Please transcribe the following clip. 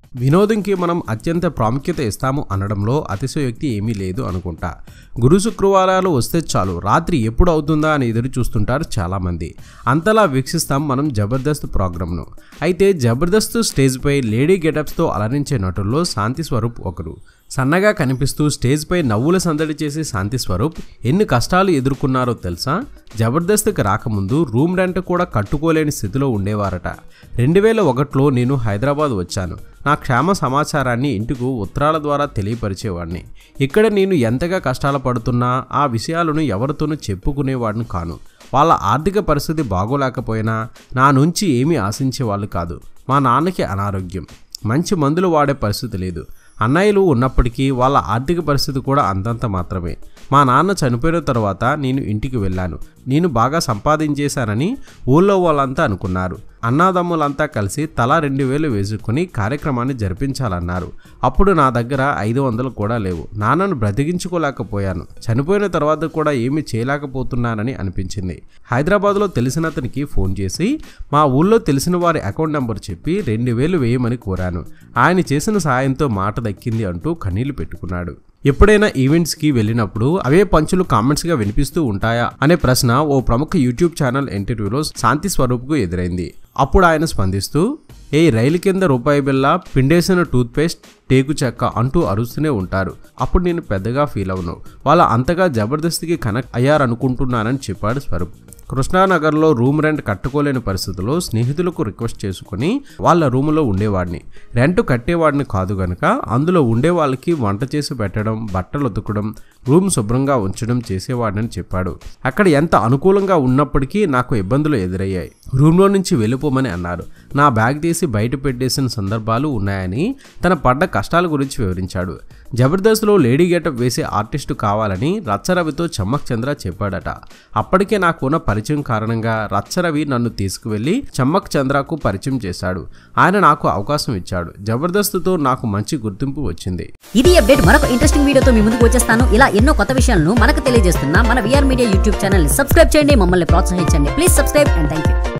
వినోదంకి మనం అత్యంత ప్రాముఖ్యత ఇస్తాము అనడంలో అతిశయోక్తి ఏమీ లేదు అనుకుంటా గురు శుక్రవారాలు వస్తే చాలు రాత్రి ఎప్పుడు అవుతుందా అని ఎదురు చూస్తుంటారు చాలామంది అంతలా వీక్షిస్తాం మనం జబర్దస్త్ ప్రోగ్రామ్ను అయితే జబర్దస్త్ స్టేజ్పై లేడీ గెటప్స్తో అలరించే నటుల్లో శాంతి స్వరూప్ ఒకరు సన్నగా కనిపిస్తూ స్టేజ్పై నవ్వుల సందడి చేసే శాంతి స్వరూప్ ఎన్ని కష్టాలు ఎదుర్కొన్నారో తెలుసా జబర్దస్త్కి రాకముందు రూమ్ రెంట్ కూడా కట్టుకోలేని స్థితిలో ఉండేవారట రెండు వేల ఒకటిలో నేను హైదరాబాద్ వచ్చాను నా క్షేమ సమాచారాన్ని ఇంటికి ఉత్తరాల ద్వారా తెలియపరిచేవాడిని ఇక్కడ నేను ఎంతగా కష్టాలు పడుతున్నా ఆ విషయాలను ఎవరితోనూ చెప్పుకునేవాడిని కాను వాళ్ళ ఆర్థిక పరిస్థితి బాగోలేకపోయినా నా నుంచి ఏమీ ఆశించేవాళ్ళు కాదు మా నాన్నకి అనారోగ్యం మంచి మందులు వాడే పరిస్థితి లేదు అన్నయ్యలు ఉన్నప్పటికీ వాళ్ళ ఆర్థిక పరిస్థితి కూడా అంతంత మాత్రమే మా నాన్న చనిపోయిన తర్వాత నేను ఇంటికి వెళ్ళాను నేను బాగా సంపాదించేశానని ఊళ్ళో వాళ్ళంతా అనుకున్నారు అన్నాదమ్ములంతా కలిసి తలా రెండు వేలు వేసుకుని కార్యక్రమాన్ని జరిపించాలన్నారు అప్పుడు నా దగ్గర ఐదు వందలు కూడా లేవు నాన్నను బ్రతికించుకోలేకపోయాను చనిపోయిన తర్వాత కూడా ఏమీ చేయలేకపోతున్నానని అనిపించింది హైదరాబాద్లో తెలిసిన అతనికి ఫోన్ చేసి మా ఊళ్ళో తెలిసిన వారి అకౌంట్ నెంబర్ చెప్పి రెండు వేలు వేయమని కోరాను ఆయన చేసిన సాయంతో మాట దక్కింది అంటూ కన్నీళ్లు పెట్టుకున్నాడు ఎప్పుడైనా ఈవెంట్స్కి వెళ్ళినప్పుడు అవే పంచులు కామెంట్స్గా వినిపిస్తూ ఉంటాయా అనే ప్రశ్న ఓ ప్రముఖ యూట్యూబ్ ఛానల్ ఇంటర్వ్యూలో శాంతి స్వరూప్కు ఎదురైంది అప్పుడు ఆయన స్పందిస్తూ ఏ రైలు కింద రూపాయి బిల్ల పిండేసిన టూత్పేస్ట్ టేకు చెక్క అంటూ అరుస్తూనే ఉంటారు అప్పుడు నేను పెద్దగా ఫీల్ అవును వాళ్ళ అంతగా జబర్దస్తికి కనెక్ట్ అయ్యారనుకుంటున్నానని చెప్పాడు స్వరూప్ కృష్ణానగర్లో రూమ్ రెంట్ కట్టుకోలేని పరిస్థితుల్లో స్నేహితులకు రిక్వెస్ట్ చేసుకుని వాళ్ళ రూములో ఉండేవాడిని రెంట్ కట్టేవాడిని కాదు గనుక అందులో ఉండే వాళ్ళకి వంట చేసి పెట్టడం బట్టలు ఉతకడం రూమ్ శుభ్రంగా ఉంచడం చేసేవాడిని చెప్పాడు అక్కడ ఎంత అనుకూలంగా ఉన్నప్పటికీ నాకు ఇబ్బందులు ఎదురయ్యాయి రూమ్లో నుంచి వెళ్ళిపోమని అన్నారు నా బ్యాగ్ తీసి బయట పెట్టేసిన సందర్భాలు ఉన్నాయని తన పడ్డ కష్టాల గురించి వివరించాడు జబర్దస్త్లో లేడీ గెటప్ వేసే ఆర్టిస్టు కావాలని రచ్చరవితో చమ్మక్ చంద్ర చెప్పాడట అప్పటికే నాకున్న పరిచయం కారణంగా రచ్చరవి నన్ను తీసుకువెళ్లి చమ్మక్ చంద్రకు పరిచయం చేశాడు ఆయన నాకు అవకాశం ఇచ్చాడు జబర్దస్త్తో నాకు మంచి గుర్తింపు వచ్చింది ఇది అప్డేట్ మరొక ఇంట్రెస్టింగ్ వీడియోతో మీ ముందుకు వచ్చేస్తాను ఇలా ఎన్నో కొత్త విషయాలను మనకు తెలియజేస్తున్న మన V R media YouTube channel subscribe చేయండి మమ్మల్ని ప్రోత్సహించండి please subscribe and thank you